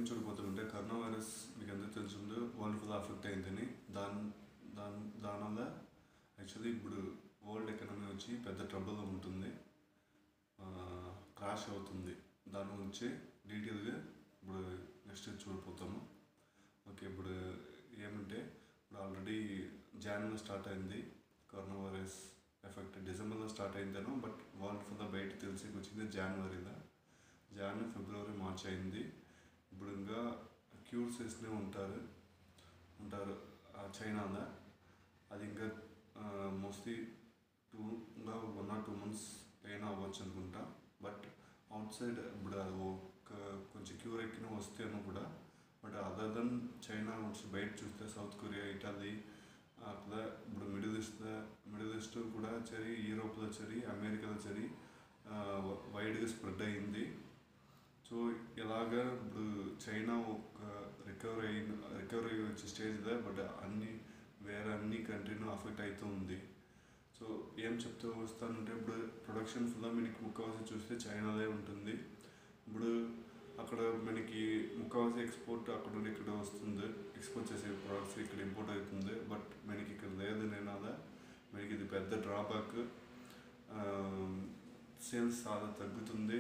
చూడబోతుంటే corona virus మీకు ఎంత తెలిసిందో వరల్డ్ ఫుల్ అఫెక్ట్ అయిందని దాని దాని దానివల్ల యాక్చువల్లీ ఇప్పుడు వరల్డ్ ఎకనామీ వచ్చి పెద్ద ట్రబుల్ ఉంటుంది క్రాష్ అవుతుంది దాని గురించి డీటెయిల్గా ఇప్పుడు నెక్స్ట్ చూడబోతాము ఓకే ఇప్పుడు ఏమంటే ఇప్పుడు ఆల్రెడీ జాన్లో స్టార్ట్ అయింది కరోనా వైరస్ ఎఫెక్ట్ డిసెంబర్లో స్టార్ట్ అయిందేనో బట్ వరల్డ్ ఫుల్ బయట తెలిసి వచ్చింది జనవరిలో జాన్ ఫిబ్రవరి మార్చ్ అయింది ఇప్పుడు ఇంకా క్యూర్ చేస్తూనే ఉంటారు ఉంటారు ఆ చైనాలో అది ఇంకా మోస్ట్లీ టూ ఇంకా వన్ ఆర్ టూ మంత్స్ అయినా అవ్వచ్చు అనుకుంటా బట్ అవుట్ సైడ్ ఇప్పుడు అది ఒక కొంచెం క్యూర్ ఎక్కిన వస్తేనో కూడా బట్ అదర్ దెన్ చైనా నుంచి బయట చూస్తే సౌత్ కొరియా ఇటలీ అట్లా ఇప్పుడు మిడిల్ ఈస్ట్ మిడిల్ ఈస్ట్ కూడా సరి యూరోప్లో సరి అమెరికాలో సరి వైడ్గా స్ప్రెడ్ అయింది సో ఇలాగా ఇప్పుడు చైనా ఒక రికవరీ అయిన రికవరీ వచ్చే స్టేజ్లో బట్ అన్ని వేరే అన్ని కంట్రీను అఫెక్ట్ అవుతూ ఉంది సో ఏం చెప్తూ వస్తానంటే ఇప్పుడు ప్రొడక్షన్ ఫుల్ మనకి ముక్కవాసి చూస్తే చైనాదే ఉంటుంది ఇప్పుడు అక్కడ మనకి ముక్కవాసి ఎక్స్పోర్ట్ అక్కడ నుండి ఇక్కడ వస్తుంది ఎక్స్పోర్ట్ చేసే ప్రోడక్ట్స్ ఇక్కడ ఇంపోర్ట్ అవుతుంది బట్ మనకి ఇక్కడ లేదు నేనాదా మనకి ఇది పెద్ద డ్రాబ్యాక్ సేల్స్ చాలా తగ్గుతుంది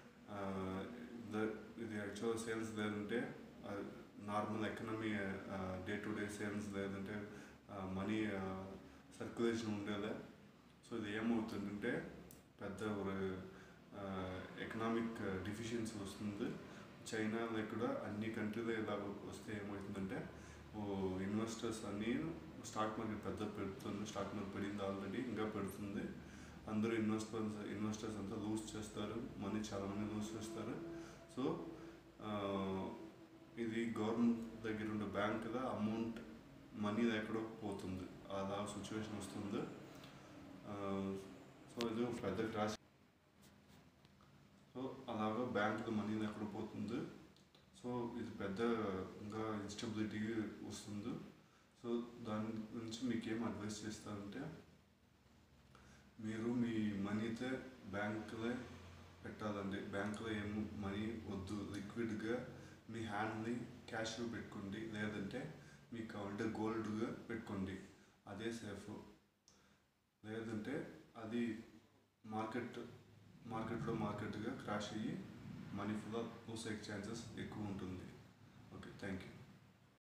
ఇది యాక్చువల్ సేల్స్ లేదంటే normal economy day to day sales లేదంటే మనీ సర్క్యులేషన్ ఉండేదే సో ఇది ఏమవుతుందంటే పెద్ద ఒక ఎకనామిక్ డిఫిషియన్సీ వస్తుంది చైనాలో కూడా అన్ని కంట్రీలో ఇలా వస్తే ఏమవుతుందంటే ఇన్వెస్టర్స్ అన్నీ స్టాక్ మార్కెట్ పెద్ద పెడుతుంది స్టాక్ మార్కెట్ పడింది ఆల్రెడీ ఇంకా పెడుతుంది అందరూ ఇన్వెస్టర్స్ ఇన్వెస్టర్స్ అంతా లూజ్ చేస్తారు మనీ చాలా మంది లూజ్ చేస్తారు సో ఇది గవర్నమెంట్ దగ్గర ఉండే బ్యాంకులో అమౌంట్ మనీ ఎక్కడో పోతుంది అలా సిచ్యువేషన్ వస్తుంది సో ఇది పెద్ద క్రాష్ సో అలాగా బ్యాంకులో మనీ ఎక్కడ పోతుంది సో ఇది పెద్ద ఇంకా ఇన్స్టెబిలిటీ వస్తుంది సో దాని గురించి మీకు ఏం అడ్వైస్ చేస్తారంటే మీరు మీ మనీతో బ్యాంకులో పెట్టాలండి బ్యాంకులో ఏం మనీ వద్దు లిక్విడ్గా మీ హ్యాండ్ని క్యాష్లో పెట్టుకోండి లేదంటే మీకు కావాలంటే గోల్డ్గా పెట్టుకోండి అదే సేఫ్ లేదంటే అది మార్కెట్ మార్కెట్లో మార్కెట్గా క్రాష్ అయ్యి మనీ ఫుల్ లూస్ అయ్యే ఛాన్సెస్ ఎక్కువ ఉంటుంది ఓకే థ్యాంక్ యూ